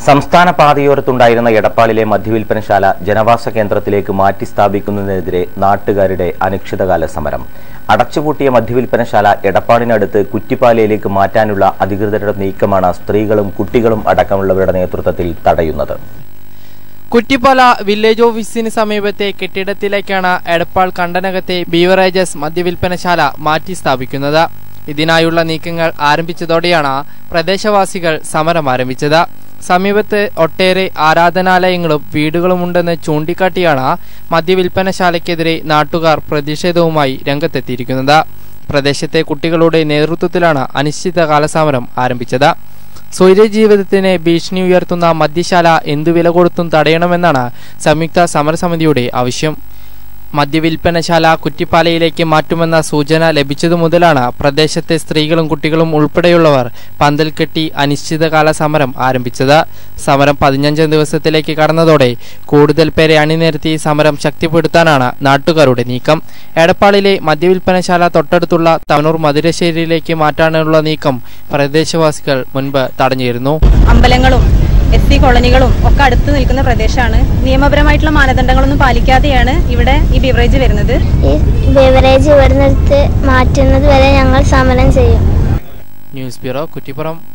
സംസ്ഥാന പാതയോരത്തുണ്ടായിരുന്ന എടപ്പാളിലെ മദ്യവിൽപ്പനശാല ജനവാസ കേന്ദ്രത്തിലേക്ക് മാറ്റി സ്ഥാപിക്കുന്നതിനെതിരെ നാട്ടുകാരുടെ അനിശ്ചിതകാല സമരം അടച്ചുപൂട്ടിയ മദ്യവിൽപ്പനശാല എടപ്പാളിനടുത്ത് കുറ്റിപ്പാലയിലേക്ക് മാറ്റാനുള്ള അധികൃതരുടെ നീക്കമാണ് സ്ത്രീകളും കുട്ടികളും അടക്കമുള്ളവരുടെ നേതൃത്വത്തിൽ തടയുന്നത് കുറ്റിപ്പാല വില്ലേജ് ഓഫീസിന് സമീപത്തെ കെട്ടിടത്തിലേക്കാണ് എടപ്പാൾ കണ്ടനകത്തെ ബീവറേജസ് മദ്യവിൽപ്പനശാല മാറ്റി സ്ഥാപിക്കുന്നത് ഇതിനായുള്ള നീക്കങ്ങൾ ആരംഭിച്ചതോടെയാണ് പ്രദേശവാസികൾ സമരം ആരംഭിച്ചത് സമീപത്ത് ഒട്ടേറെ ആരാധനാലയങ്ങളും വീടുകളുമുണ്ടെന്ന് ചൂണ്ടിക്കാട്ടിയാണ് മദ്യവിൽപ്പനശാലയ്ക്കെതിരെ നാട്ടുകാർ പ്രതിഷേധവുമായി രംഗത്തെത്തിയിരിക്കുന്നത് പ്രദേശത്തെ കുട്ടികളുടെ നേതൃത്വത്തിലാണ് അനിശ്ചിതകാല സമരം ആരംഭിച്ചത് സ്വൈര്യജീവിതത്തിന് ഭീഷണി ഉയർത്തുന്ന മദ്യശാല എന്തു വില കൊടുത്തും തടയണമെന്നാണ് സംയുക്ത സമരസമിതിയുടെ ആവശ്യം മദ്യവിൽപ്പനശാല കുറ്റിപ്പാലയിലേക്ക് മാറ്റുമെന്ന സൂചന ലഭിച്ചതു മുതലാണ് പ്രദേശത്തെ സ്ത്രീകളും കുട്ടികളും ഉൾപ്പെടെയുള്ളവർ പന്തൽ കെട്ടി അനിശ്ചിതകാല സമരം ആരംഭിച്ചത് സമരം പതിനഞ്ചാം ദിവസത്തിലേക്ക് കടന്നതോടെ കൂടുതൽ പേരെ അണിനിരത്തി സമരം ശക്തിപ്പെടുത്താനാണ് നാട്ടുകാരുടെ നീക്കം എടപ്പാളിലെ മദ്യവിൽപ്പനശാല തൊട്ടടുത്തുള്ള തവനൂർ മധുരശ്ശേരിയിലേക്ക് മാറ്റാനുള്ള നീക്കം പ്രദേശവാസികൾ മുൻപ് തടഞ്ഞിരുന്നു അമ്പലങ്ങളും എസ് സി കോളനികളും ഒക്കെ അടുത്ത് നിൽക്കുന്ന പ്രദേശമാണ് നിയമപരമായിട്ടുള്ള മാനദണ്ഡങ്ങളൊന്നും പാലിക്കാതെയാണ് ഇവിടെ ഈ ബിവറേജ് വരുന്നത് ഈ ബിവറേജ് ഇവിടെ നിർത്ത് മാറ്റുന്നത് വരെ ഞങ്ങൾ സമരം ചെയ്യും ന്യൂസ് ബ്യൂറോ കുറ്റിപ്പുറം